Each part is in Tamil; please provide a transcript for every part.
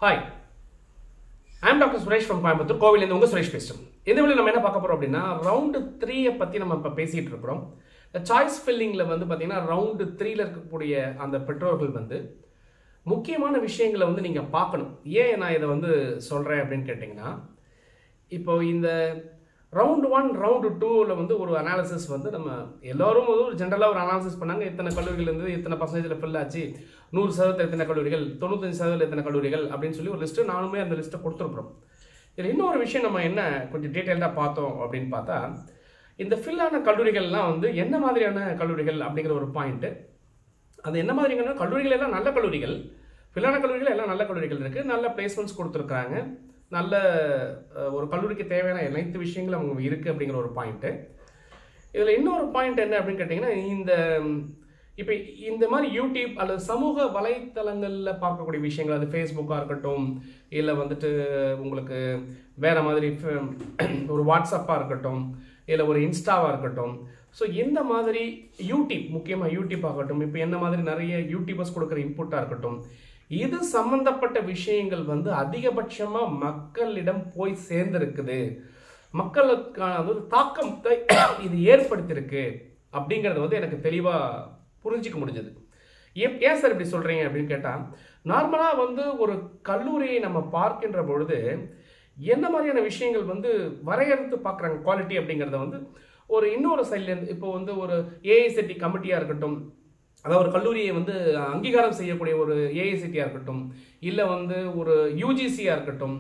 hi I'm doctor Suresh from Coimbatore கோவிலேருந்து உங்கள் சுரேஷ் பேசுகிறோம் இந்த வீடியோ நம்ம என்ன பார்க்க போகிறோம் அப்படின்னா ரவுண்டு த்ரீயை பற்றி நம்ம இப்போ பேசிகிட்டு இருக்கிறோம் இந்த சாய்ஸ் ஃபில்லிங்கில் வந்து பார்த்தீங்கன்னா ரவுண்டு த்ரீல இருக்கக்கூடிய அந்த பெற்றோர்கள் வந்து முக்கியமான விஷயங்களை வந்து நீங்கள் பார்க்கணும் ஏன் நான் இதை வந்து சொல்கிறேன் அப்படின்னு கேட்டிங்கன்னா இப்போ இந்த ரவுண்டு ஒன் ரவுண்டு டூவில் வந்து ஒரு அனாலிசிஸ் வந்து நம்ம எல்லோரும் வந்து ஒரு ஜென்ரலாக ஒரு அனாலிசிஸ் பண்ணாங்க இத்தனை கல்லூரிகள் இருந்து இத்தனை பர்சன்டேஜில் ஃபில் ஆச்சு நூறு சதவீதத்தில் எத்தனை கல்லூரிகள் தொண்ணூத்தஞ்சு சதவீதம் எத்தனை கல்லூரிகள் அப்படின்னு சொல்லி ஒரு லிஸ்ட்டு நானுமே அந்த லிஸ்ட்டை கொடுத்துருக்குறோம் இதில் இன்னொரு விஷயம் நம்ம என்ன கொஞ்சம் டீட்டெயில்டாக பார்த்தோம் அப்படின்னு பார்த்தா இந்த ஃபில்லான கல்லூரிகள்லாம் வந்து என்ன மாதிரியான கல்லூரிகள் அப்படிங்கிற ஒரு பாயிண்ட்டு அது என்ன மாதிரிங்கன்னா கல்லூரிகள் எல்லாம் நல்ல கல்லூரிகள் ஃபில்லான கல்லூரிகள் எல்லாம் நல்ல கல்லூரிகள் இருக்குது நல்ல பிளேஸ்மெண்ட்ஸ் கொடுத்துருக்குறாங்க நல்ல அஹ், ஒரு கல்லூரிக்கு தேவையான அனைத்து விஷயங்களும் அவங்க இருக்குது அப்படிங்கிற ஒரு பாயிண்ட்டு இதில் இன்னொரு பாயிண்ட் என்ன அப்படின்னு கேட்டிங்கன்னா இந்த இப்போ இந்த மாதிரி யூடியூப் அல்லது சமூக வலைத்தளங்களில் பார்க்கக்கூடிய விஷயங்கள் அது ஃபேஸ்புக்காக இருக்கட்டும் இல்லை வந்துட்டு உங்களுக்கு வேறு மாதிரி ஃப- ஒரு வாட்ஸ்அப்பாக இருக்கட்டும் இல்லை ஒரு இன்ஸ்டாவாக இருக்கட்டும் ஸோ இந்த மாதிரி யூடியூப் முக்கியமாக யூடியூப் ஆகட்டும் இப்போ என்ன மாதிரி நிறைய யூடியூபர்ஸ் கொடுக்குற இன்புட்டாக இருக்கட்டும் இது சம்பந்தப்பட்ட விஷயங்கள் வந்து அதிகபட்சமாக மக்களிடம் போய் சேர்ந்திருக்குது மக்களுக்கான ஒரு தாக்கத்தை இது ஏற்படுத்தியிருக்கு அப்படிங்கிறது வந்து எனக்கு தெளிவாக புரிஞ்சிக்க முடிஞ்சது ஏன் ஏன் சார் இப்படி சொல்கிறீங்க அப்படின்னு கேட்டால் நார்மலாக வந்து ஒரு கல்லூரியை நம்ம பார்க்கின்ற பொழுது என்ன மாதிரியான விஷயங்கள் வந்து வரையறுத்து பார்க்குறாங்க குவாலிட்டி அப்படிங்கிறத வந்து ஒரு இன்னொரு சைட்லேருந்து இப்போ வந்து ஒரு ஏஐசிடி கமிட்டியாக இருக்கட்டும் அதாவது ஒரு கல்லூரியை வந்து அங்கீகாரம் செய்யக்கூடிய ஒரு ஏஐசிடியாக இருக்கட்டும் இல்லை வந்து ஒரு யூஜிசியாக இருக்கட்டும்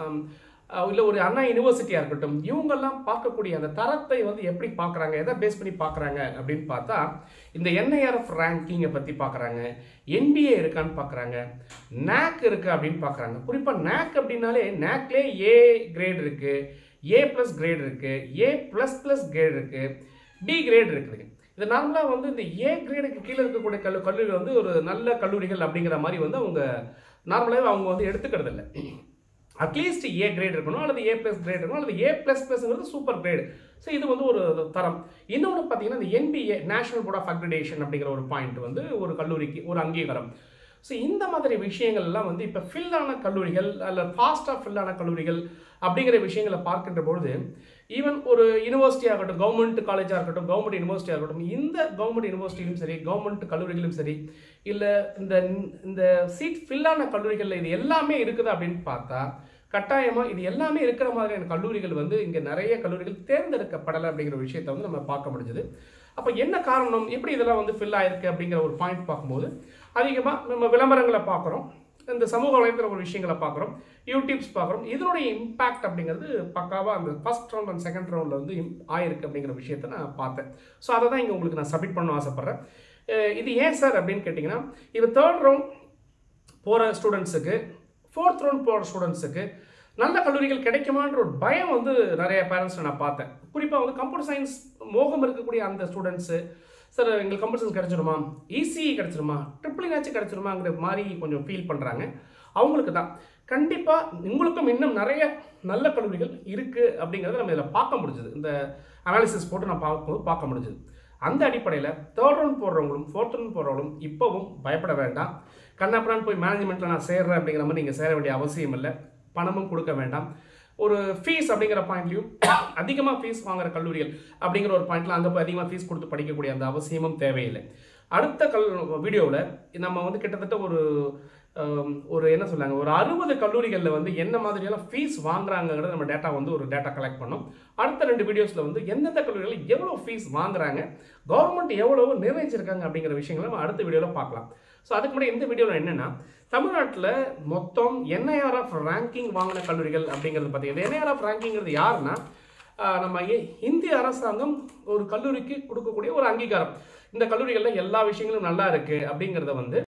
இல்லை ஒரு அண்ணா யூனிவர்சிட்டியாக இருக்கட்டும் இவங்கெல்லாம் பார்க்கக்கூடிய அந்த தரத்தை வந்து எப்படி பார்க்குறாங்க எதை பேஸ் பண்ணி பார்க்குறாங்க அப்படின்னு பார்த்தா இந்த என்ஐஆர்எஃப் ரேங்கிங்கை பற்றி பார்க்குறாங்க என்பிஏ இருக்கான்னு பார்க்குறாங்க NAC இருக்கு அப்படின்னு பார்க்குறாங்க குறிப்பாக NAC அப்படின்னாலே NACலே ஏ கிரேட் இருக்குது ஏ ப்ளஸ் கிரேட் இருக்குது ஏ ப்ளஸ் ப்ளஸ் கிரேட் இருக்குது பி கிரேட் இருக்குது இது நார்மலாக வந்து இந்த ஏ கிரேடுக்கு கீழே இருக்கக்கூடிய கல்லு கல்லூரிகள் வந்து ஒரு நல்ல கல்லூரிகள் அப்படிங்கிற மாதிரி வந்து அவங்க நார்மலாகவே அவங்க வந்து எடுத்துக்கிறது இல்லை அட்லீஸ்ட் ஏ கிரேட் இருக்கணும் அல்லது ஏ ப்ளஸ் கிரேட் இருக்கணும் அல்லது ஏ ப்ளஸ் ப்ளஸ்ங்கிறது சூப்பர் கிரேடு ஸோ இது வந்து ஒரு தரம் இன்னொன்று பார்த்தீங்கன்னா இந்த NBA national board of accreditation அப்படிங்கிற ஒரு பாயிண்ட் வந்து ஒரு கல்லூரிக்கு ஒரு அங்கீகாரம் ஸோ இந்த மாதிரி விஷயங்கள்லாம் வந்து இப்போ ஃபில்லான கல்லூரிகள் அல்ல ஃபாஸ்ட்டாக ஃபில்லான கல்லூரிகள் அப்படிங்கிற விஷயங்களை பார்க்கின்ற பொழுது ஈவன் ஒரு யூனிவர்சிட்டி ஆகட்டும் கவர்மெண்ட் காலேஜாக இருக்கட்டும் கவர்மெண்ட் யூனிவர்சிட்டி ஆகட்டும் இந்த கவர்மெண்ட் யூனிவர்சிட்டியிலும் சரி கவர்மெண்ட் கல்லூரிகளும் சரி இல்லை இந்த இந்த சீட் ஃபில்லான கல்லூரிகளில் இது எல்லாமே இருக்குது அப்படின்னு பார்த்தா கட்டாயமாக இது எல்லாமே இருக்கிற மாதிரியான கல்லூரிகள் வந்து இங்கே நிறைய கல்லூரிகள் தேர்ந்தெடுக்கப்படலை அப்படிங்கிற விஷயத்தை வந்து நம்ம பார்க்க முடிஞ்சது அப்போ என்ன காரணம் எப்படி இதெல்லாம் வந்து ஃபில் ஆயிருக்கு அப்படிங்கிற ஒரு பாயிண்ட் பார்க்கும்போது அதிகமாக நம்ம விளம்பரங்களை பார்க்குறோம் இந்த சமூக வலைத்தள ஒரு விஷயங்களை பார்க்குறோம் யூடியூப்ஸ் பார்க்குறோம் இதனுடைய இம்பாக்ட் அப்படிங்கிறது பக்காவாக அந்த ஃபர்ஸ்ட் ரவுண்ட் அண்ட் செகண்ட் ரவுண்டில் வந்து im- ஆயிருக்கு அப்படிங்கிற விஷயத்தை நான் பார்த்தேன் ஸோ அதை தான் இங்கே உங்களுக்கு நான் சப்மிட் பண்ண ஆசைப்பட்றேன் அஹ் இது ஏன் சார் அப்படின்னு கேட்டிங்கன்னா இது தேர்ட் ரவுண்ட் போகிற ஸ்டூடெண்ட்ஸுக்கு ஃபோர்த் ரவுண்ட் போகிற ஸ்டூடெண்ட்ஸுக்கு நல்ல கல்லூரிகள் கிடைக்குமான்ற ஒரு பயம் வந்து நிறைய பேரண்ட்ஸ் நான் பார்த்தேன் குறிப்பாக வந்து கம்ப்யூட்டர் சயின்ஸ் மோகம் இருக்கக்கூடிய அந்த ஸ்டூடெண்ட்ஸு சார் எங்களுக்கு கம்ப்யூட்டர் சயின்ஸ் கிடைச்சிருமா இசிஇ கிடைச்சிருமா ட்ரிபிள் நாச்சு கிடைச்சிருமாங்கிற மாதிரி கொஞ்சம் ஃபீல் பண்ணுறாங்க அவங்களுக்கு தான் கண்டிப்பாக உங்களுக்கும் இன்னும் நிறைய நல்ல கல்லூரிகள் இருக்குது அப்படிங்கிறத நம்ம இதில் பார்க்க முடிஞ்சது இந்த அனாலிசிஸ் போட்டு நான் பார்க்கும்போது பார்க்க முடிஞ்சது அந்த அடிப்படையில் தேர்ட் ரவுண்ட் போடுறவங்களும் ஃபோர்த் ரவுண்ட் போடுறவங்களும் இப்போவும் பயப்பட வேண்டாம் கண்ணாப்படான்னு போய் மேனேஜ்மெண்ட்டில் நான் சேர்றேன் அப்படிங்கிற மாதிரி நீங்கள் சேர வேண்டிய அவசியம் இல்லை பணமும் கொடுக்க வேண்டாம் ஒரு ஃபீஸ் அப்படிங்கிற பாயிண்ட்லையும் அதிகமாக ஃபீஸ் வாங்குற கல்லூரிகள் அப்படிங்கிற ஒரு பாயிண்ட்ல அங்கே போய் அதிகமாக ஃபீஸ் கொடுத்து படிக்கக்கூடிய அந்த அவசியமும் தேவையில்லை அடுத்த கல் வீடியோவில் நம்ம வந்து கிட்டத்தட்ட ஒரு ஆம், ஒரு என்ன சொல்லாங்க ஒரு அறுபது கல்லூரிகளில் வந்து என்ன மாதிரியெல்லாம் ஃபீஸ் வாங்குறாங்கிறத நம்ம டேட்டா வந்து ஒரு டேட்டா கலெக்ட் பண்ணோம் அடுத்த ரெண்டு வீடியோஸில் வந்து எந்தெந்த கல்லூரிகள் எவ்வளோ ஃபீஸ் வாங்குறாங்க கவர்மெண்ட் எவ்வளவு நிர்ணயிச்சிருக்காங்க அப்படிங்கிற விஷயங்களை நம்ம அடுத்த வீடியோவில் பார்க்கலாம் ஸோ அதுக்கு முன்னாடி இந்த வீடியோவில் என்னென்னா தமிழ்நாட்டில் மொத்தம் என்ஐஆர்எஃப் ரேங்கிங் வாங்கின கல்லூரிகள் அப்படிங்கிறது பார்த்தீங்கன்னா என்ஐஆர்எஃப் ரேங்கிங்கிறது யாருன்னா ஆஹ் நம்ம இ- இந்திய அரசாங்கம் ஒரு கல்லூரிக்கு கொடுக்கக்கூடிய ஒரு அங்கீகாரம் இந்த கல்லூரிகளில் எல்லா விஷயங்களும் நல்லா இருக்கு அப்படிங்கிறத வந்து